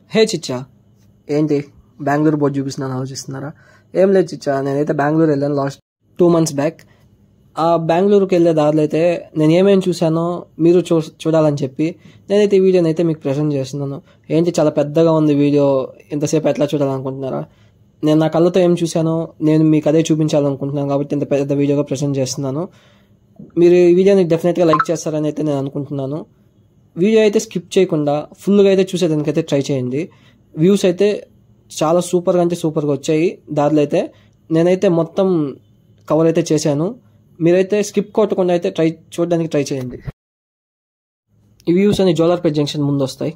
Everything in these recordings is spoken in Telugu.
హే చిచ్చా ఏంటి బెంగళూరు బోర్డు చూపిస్తున్నాను ఆలోచిస్తున్నారా ఏం లేదు చిచ్చా నేనైతే బెంగళూరు వెళ్ళాను లాస్ట్ టూ మంత్స్ బ్యాక్ ఆ బెంగళూరుకి వెళ్ళే దారిలో అయితే నేను ఏమేమి చూశానో మీరు చూ చూడాలని చెప్పి నేనైతే ఈ వీడియోని అయితే మీకు ప్రజెంట్ చేస్తున్నాను ఏంటి చాలా పెద్దగా ఉంది వీడియో ఇంతసేపు ఎట్లా చూడాలనుకుంటున్నారా నేను నా కళ్ళతో ఏం చూశానో నేను మీకు అదే చూపించాలనుకుంటున్నాను కాబట్టి ఇంత పెద్ద వీడియోగా ప్రజెంట్ చేస్తున్నాను మీరు ఈ వీడియోని డెఫినెట్గా లైక్ చేస్తారని అయితే నేను అనుకుంటున్నాను వీడియో అయితే స్కిప్ చేయకుండా ఫుల్గా అయితే చూసేదానికైతే ట్రై చేయండి వ్యూస్ అయితే చాలా సూపర్గా అంటే సూపర్గా వచ్చాయి దారిలో అయితే నేనైతే మొత్తం కవర్ అయితే చేశాను మీరైతే స్కిప్ కొట్టకుండా అయితే ట్రై చూడడానికి ట్రై చేయండి ఈ వ్యూస్ అని జోలార్పేట్ జంక్షన్ ముందు వస్తాయి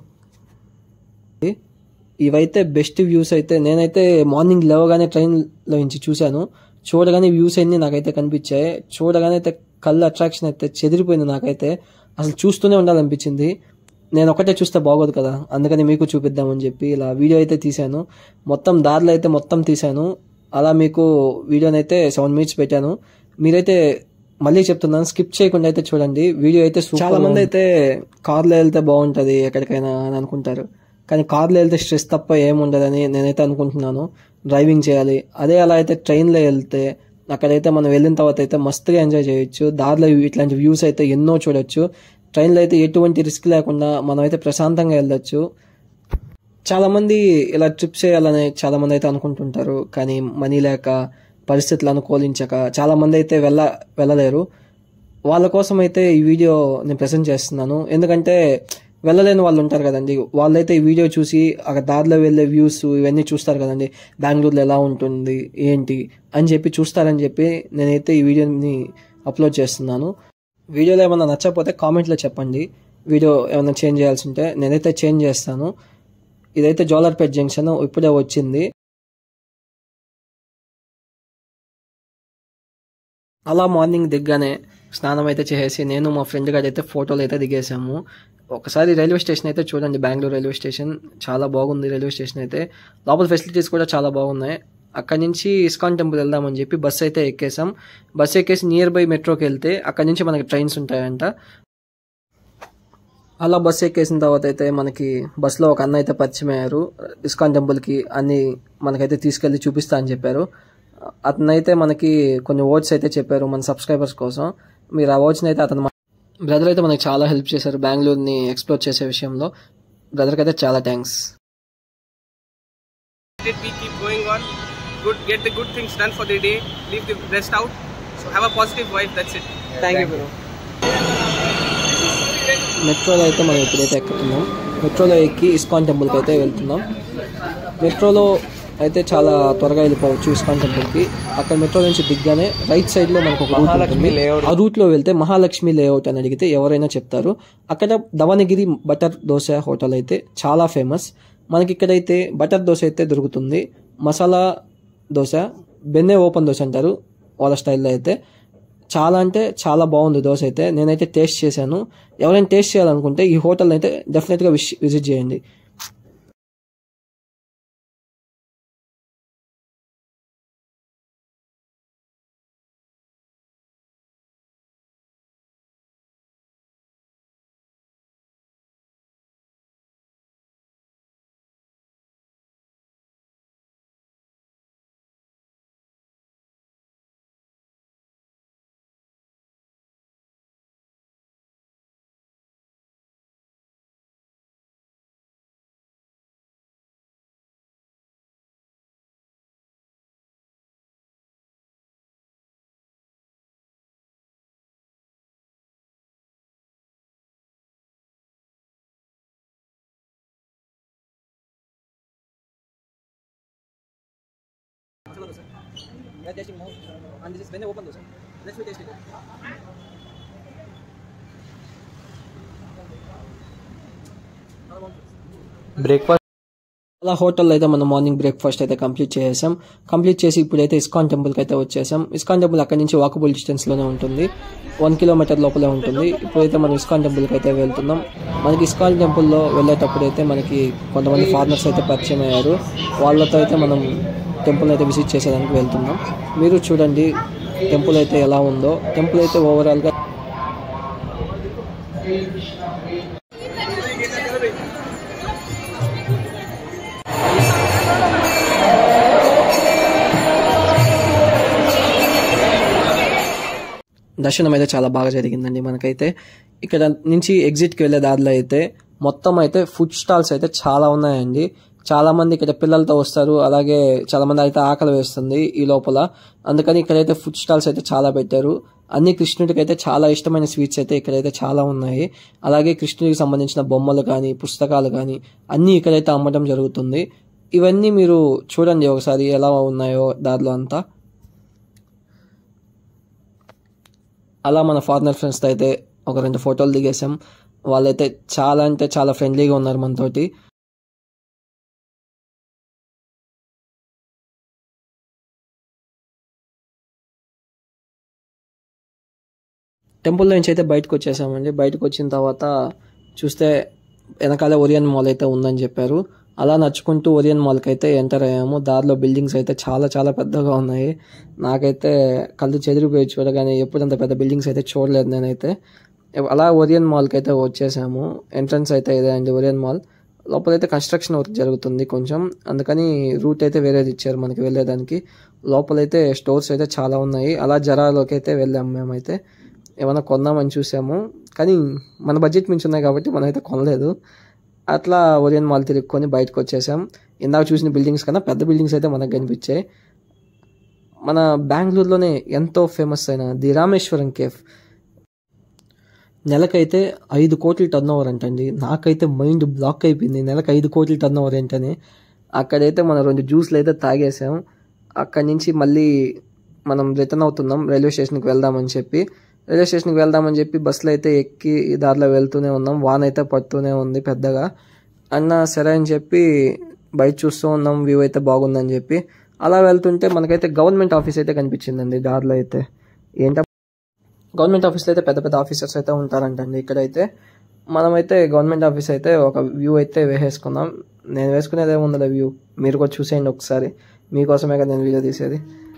ఇవైతే బెస్ట్ వ్యూస్ అయితే నేనైతే మార్నింగ్ లేవగానే ట్రైన్లో నుంచి చూశాను చూడగానే వ్యూస్ అన్ని నాకైతే కనిపించాయి చూడగానే అయితే కళ్ళు అట్రాక్షన్ అయితే చెదిరిపోయింది నాకైతే అసలు చూస్తూనే ఉండాలనిపించింది నేను ఒకటే చూస్తే బాగోదు కదా అందుకని మీకు చూపిద్దామని చెప్పి ఇలా వీడియో అయితే తీశాను మొత్తం దారిలో అయితే మొత్తం తీశాను అలా మీకు వీడియోని అయితే సెవెన్ మినిట్స్ పెట్టాను మీరైతే మళ్ళీ చెప్తున్నాను స్కిప్ చేయకుండా అయితే చూడండి వీడియో అయితే చాలా మంది అయితే కార్లో వెళ్తే బాగుంటుంది ఎక్కడికైనా అని అనుకుంటారు కానీ కార్లో వెళ్తే స్ట్రెస్ తప్ప ఏముండదని నేనైతే అనుకుంటున్నాను డ్రైవింగ్ చేయాలి అదే అలా అయితే ట్రైన్లో వెళ్తే అక్కడైతే మనం వెళ్ళిన తర్వాత అయితే మస్తుగా ఎంజాయ్ చేయొచ్చు దారిలో ఇట్లాంటి వ్యూస్ అయితే ఎన్నో చూడొచ్చు ట్రైన్లో అయితే ఎటువంటి రిస్క్ లేకుండా మనం అయితే ప్రశాంతంగా వెళ్ళొచ్చు చాలా మంది ఇలా ట్రిప్ చేయాలని చాలా మంది అయితే అనుకుంటుంటారు కానీ మనీ లేక పరిస్థితులు అనుకూలించక చాలా మంది అయితే వెళ్ళ వెళ్ళలేరు వాళ్ళ కోసం అయితే ఈ వీడియో నేను ప్రజెంట్ చేస్తున్నాను ఎందుకంటే వెళ్ళలేని వాళ్ళు ఉంటారు కదండి వాళ్ళైతే ఈ వీడియో చూసి అక్కడ దారిలో వెళ్ళే వ్యూస్ ఇవన్నీ చూస్తారు కదండి బెంగళూరులో ఎలా ఉంటుంది ఏంటి అని చెప్పి చూస్తారని చెప్పి నేనైతే ఈ వీడియోని అప్లోడ్ చేస్తున్నాను వీడియోలో ఏమైనా నచ్చకపోతే కామెంట్లో చెప్పండి వీడియో ఏమైనా చేంజ్ చేయాల్సి ఉంటే నేనైతే చేంజ్ చేస్తాను ఇదైతే జోలార్పేట్ జంక్షన్ ఇప్పుడే వచ్చింది అలా మార్నింగ్ దిగ్గానే స్నానం అయితే చేసేసి నేను మా ఫ్రెండ్ గారు అయితే ఫోటోలు అయితే దిగేసాము ఒకసారి రైల్వే స్టేషన్ అయితే చూడండి బెంగళూరు రైల్వే స్టేషన్ చాలా బాగుంది రైల్వే స్టేషన్ అయితే లోపల ఫెసిలిటీస్ కూడా చాలా బాగున్నాయి అక్కడి నుంచి ఇస్కాన్ టెంపుల్ వెళ్దామని చెప్పి బస్సు అయితే ఎక్కేసాం బస్సు ఎక్కేసి నియర్ బై మెట్రోకి వెళ్తే అక్కడి నుంచి మనకి ట్రైన్స్ ఉంటాయంట అలా బస్సు ఎక్కేసిన తర్వాత అయితే మనకి బస్సులో ఒక అన్న అయితే పరిచయం అయ్యారు ఇస్కాన్ టెంపుల్కి అన్ని మనకైతే తీసుకెళ్ళి చూపిస్తా అని చెప్పారు అతనైతే మనకి కొన్ని వర్డ్స్ అయితే చెప్పారు మన సబ్స్క్రైబర్స్ కోసం మీరు ఆ వర్డ్స్ని అయితే అతను బ్రదర్ అయితే మనకి చాలా హెల్ప్ చేశారు బెంగళూరుని ఎక్స్ప్లోర్ చేసే విషయంలో బ్రదర్కి అయితే చాలా thanks Let we keep going on. Good, get the good things done for the day. Leave the rest out. So have a positive vibe. That's it. Thank you bro మెట్రోలో అయితే మనం ఇప్పుడైతే ఎక్కుతున్నాం మెట్రోలో ఎక్కి ఇస్కాన్ టెంపుల్కి అయితే వెళ్తున్నాం మెట్రోలో అయితే చాలా త్వరగా వెళ్ళిపోవచ్చు ఇస్కాన్ టెంపుల్కి అక్కడ మెట్రో నుంచి దిగ్గానే రైట్ సైడ్ లో మనకు ఒక రూట్ ఉంటుంది ఆ రూట్ లో వెళ్తే మహాలక్ష్మి లేఅవుట్ అని అడిగితే ఎవరైనా చెప్తారు అక్కడ దవనగిరి బటర్ దోశ హోటల్ అయితే చాలా ఫేమస్ మనకి ఇక్కడైతే బటర్ దోశ అయితే దొరుకుతుంది మసాలా దోశ బెన్నె ఓపెన్ దోశ అంటారు వాళ్ళ స్టైల్లో అయితే చాలా అంటే చాలా బాగుంది దోశ అయితే నేనైతే టేస్ట్ చేశాను ఎవరైనా టేస్ట్ చేయాలనుకుంటే ఈ హోటల్ అయితే డెఫినెట్గా విష్ విజిట్ చేయండి బ్రేక్ఫాస్ట్ అలా హోటల్లో అయితే మనం మార్నింగ్ బ్రేక్ఫాస్ట్ అయితే కంప్లీట్ చేసేసాం కంప్లీట్ చేసి ఇప్పుడైతే ఇస్కాన్ టెంపుల్కి అయితే వచ్చేసాం ఇస్కాన్ టెంపుల్ అక్కడి నుంచి వాకబుల్ డిస్టెన్స్ లోనే ఉంటుంది వన్ కిలోమీటర్ లోపలే ఉంటుంది ఇప్పుడైతే మనం ఇస్కాన్ టెంపుల్కి అయితే వెళ్తున్నాం మనకి ఇస్కాన్ టెంపుల్లో వెళ్ళేటప్పుడు అయితే మనకి కొంతమంది ఫారినర్స్ అయితే పరిచయం అయ్యారు వాళ్ళతో అయితే మనం టెంపుల్ అయితే విజిట్ చేసేదానికి వెళ్తున్నాం మీరు చూడండి టెంపుల్ అయితే ఎలా ఉందో టెంపుల్ అయితే ఓవరాల్గా దర్శనం అయితే చాలా బాగా జరిగిందండి మనకైతే ఇక్కడ నుంచి ఎగ్జిట్కి వెళ్ళే దారిలో అయితే మొత్తం అయితే ఫుడ్ స్టాల్స్ అయితే చాలా ఉన్నాయండి చాలా మంది ఇక్కడ పిల్లలతో వస్తారు అలాగే చాలా మంది అయితే ఆకలి వేస్తుంది ఈ లోపల అందుకని ఇక్కడైతే ఫుడ్ స్టాల్స్ అయితే చాలా పెట్టారు అన్ని కృష్ణుడికి అయితే చాలా ఇష్టమైన స్వీట్స్ అయితే ఇక్కడైతే చాలా ఉన్నాయి అలాగే కృష్ణుడికి సంబంధించిన బొమ్మలు కానీ పుస్తకాలు కానీ అన్నీ ఇక్కడైతే అమ్మటం జరుగుతుంది ఇవన్నీ మీరు చూడండి ఒకసారి ఎలా ఉన్నాయో దారిలో అంతా అలా మన ఫారినర్ ఫ్రెండ్స్తో అయితే ఒక రెండు ఫోటోలు దిగేసాం వాళ్ళైతే చాలా అంటే చాలా ఫ్రెండ్లీగా ఉన్నారు మనతోటి టెంపుల్ నుంచి అయితే బయటకు వచ్చేసామండి బయటకు వచ్చిన తర్వాత చూస్తే వెనకాల ఒరియన్ మాల్ అయితే ఉందని చెప్పారు అలా నడుచుకుంటూ ఒరియన్ మాల్కి అయితే ఎంటర్ అయ్యాము దారిలో బిల్డింగ్స్ అయితే చాలా చాలా పెద్దగా ఉన్నాయి నాకైతే కళ్ళు చెదిరిపోయి చూడగానే ఎప్పుడు అంత పెద్ద బిల్డింగ్స్ అయితే చూడలేదు నేనైతే అలా ఒరియన్ మాల్కి అయితే వచ్చేసాము ఎంట్రన్స్ అయితే ఇదే అండి ఒరియన్ మాల్ లోపలైతే కన్స్ట్రక్షన్ వర్క్ జరుగుతుంది కొంచెం అందుకని రూట్ అయితే వేరేది ఇచ్చారు మనకి వెళ్ళేదానికి లోపలైతే స్టోర్స్ అయితే చాలా ఉన్నాయి అలా జరాలోకి అయితే వెళ్ళాము మేమైతే ఏమైనా కొందామని చూసాము కానీ మన బడ్జెట్ మించి ఉన్నాయి కాబట్టి మనం అయితే కొనలేదు అట్లా ఓరియన్ మాల్ తిరుక్కొని బయటకు వచ్చేసాం ఇందాక చూసిన బిల్డింగ్స్ కన్నా పెద్ద బిల్డింగ్స్ అయితే మనకు కనిపించాయి మన బెంగళూరులోనే ఎంతో ఫేమస్ అయిన ది రామేశ్వరం కేఫ్ నెలకైతే ఐదు కోట్ల టర్న్ ఓవర్ అంటండి నాకైతే మైండ్ బ్లాక్ అయిపోయింది నెలకు ఐదు కోట్ల టర్న్ ఓవర్ ఏంటని అక్కడైతే మనం రెండు జ్యూస్లు అయితే తాగేసాం అక్కడి నుంచి మళ్ళీ మనం రిటర్న్ అవుతున్నాం రైల్వే స్టేషన్కి వెళ్దామని చెప్పి రైల్వే స్టేషన్కి వెళ్దామని చెప్పి బస్సులో అయితే ఎక్కి ఈ దారిలో వెళ్తూనే ఉన్నాం వాన అయితే పడుతూనే ఉంది పెద్దగా అన్న సరే అని చెప్పి బయట చూస్తూ ఉన్నాం వ్యూ అయితే బాగుందని చెప్పి అలా వెళ్తుంటే మనకైతే గవర్నమెంట్ ఆఫీస్ అయితే కనిపించిందండి దారిలో అయితే ఏంట గవర్నమెంట్ ఆఫీస్లో అయితే పెద్ద పెద్ద ఆఫీసర్స్ అయితే ఉంటారంటండి ఇక్కడైతే మనమైతే గవర్నమెంట్ ఆఫీస్ అయితే ఒక వ్యూ అయితే వేసేసుకున్నాం నేను వేసుకునేది ఏముంది వ్యూ మీరు కూడా చూసేయండి ఒకసారి మీకోసమే కదా నేను వీడియో తీసేది